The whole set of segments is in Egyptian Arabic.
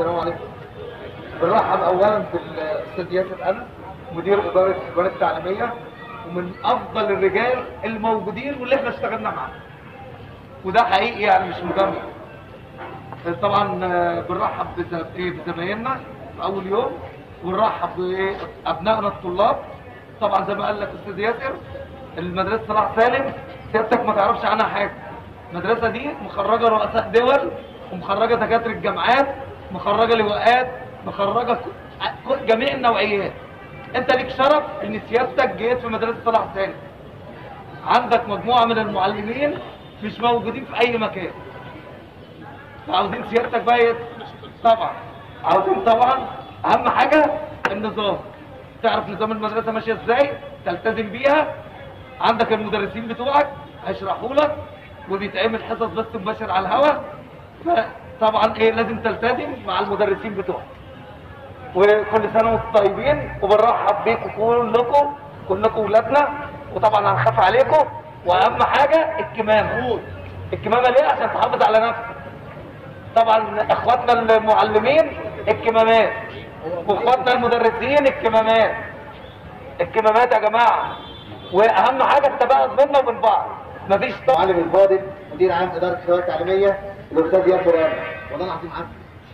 السلام عليكم بنرحب اولا بالاستاذ ياسر انس مدير اداره الاداره التعليميه ومن افضل الرجال الموجودين واللي احنا اشتغلنا معاه وده حقيقي يعني مش مجامله طبعا آه، بنرحب بز- إيه، بزمايلنا في اول يوم ونرحب بابنائنا الطلاب طبعا زي ما قال لك استاذ ياسر المدرسه صلاح سالم سيادتك ما تعرفش عنها حاجه المدرسه دي مخرجه رؤساء دول ومخرجه دكاتره الجامعات مخرجه لواءات مخرجه ك- ك- جميع النوعيات انت ليك شرف ان سيادتك جيت في مدرسه صلاح سالم عندك مجموعه من المعلمين مش موجودين في اي مكان عاوزين سيادتك بقى إيه؟ طبعا عاوزين طبعا اهم حاجه النظام تعرف نظام المدرسه ماشيه ازاي تلتزم بيها عندك المدرسين بتوعك هيشرحوا لك وبيتعمل حصص بس مباشر على الهواء فطبعا ايه لازم تلتزم مع المدرسين بتوعك وكل سنه وانتم طيبين وبنرحب بيكم كلكم كلكم ولادنا وطبعا هنخاف عليكم واهم حاجه الكمامه الكمامه ليه عشان تحافظ على نفسك طبعا اخواتنا المعلمين الكمامات واخواتنا المدرسين الكمامات الكمامات يا جماعه واهم حاجه التباعد بيننا وبين بعض مفيش طبعا المعلم الفاضل مدير عام اداره الاداره التعليميه الاستاذ ياسر امل والله العظيم عارف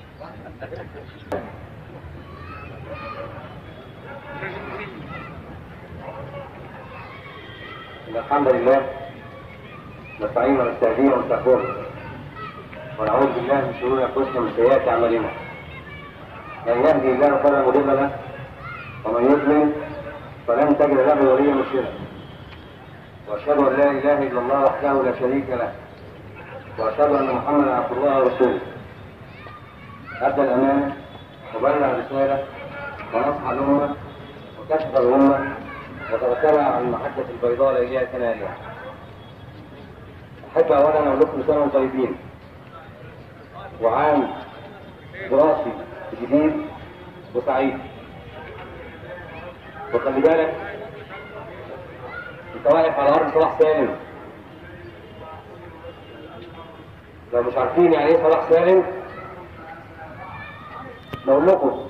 إن الحمد لله نستعين ونستهديه ونستغفره ونعوذ بالله من شرور انفسنا ومن سيئات اعمالنا من يهدي الله فلا مضل له ومن يضلل فلن تجد له وليا مرشدا واشهد ان لا اله الا الله وحده لا شريك له واشهد ان محمدا عبد الله ورسوله ادى الامانه وبلغ الرساله ونصح الامه وكشف الامه وتوكلها على المحجة البيضاء لإليها كنارها. أحب أولا أقول لكم سنة وأنتم طيبين. وعام دراسي جديد وسعيد. وخلي بالك أنت واقف على أرض صلاح سالم. لو مش عارفين يعني إيه صلاح سالم بقول لكم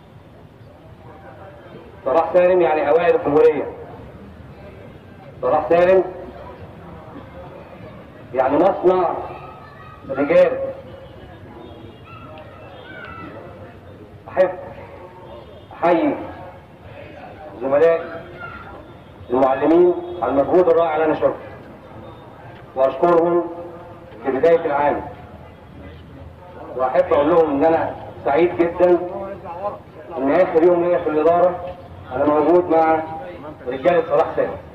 صلاح سالم يعني اوائل الجمهوريه صلاح سالم يعني مصنع رجال احب احيي زملائي المعلمين على المجهود الرائع اللي انا شفته واشكرهم في بدايه العام واحب اقول لهم ان انا سعيد جدا ان اخر يوم ليا في الاداره انا موجود مع رجاله صلاح سالم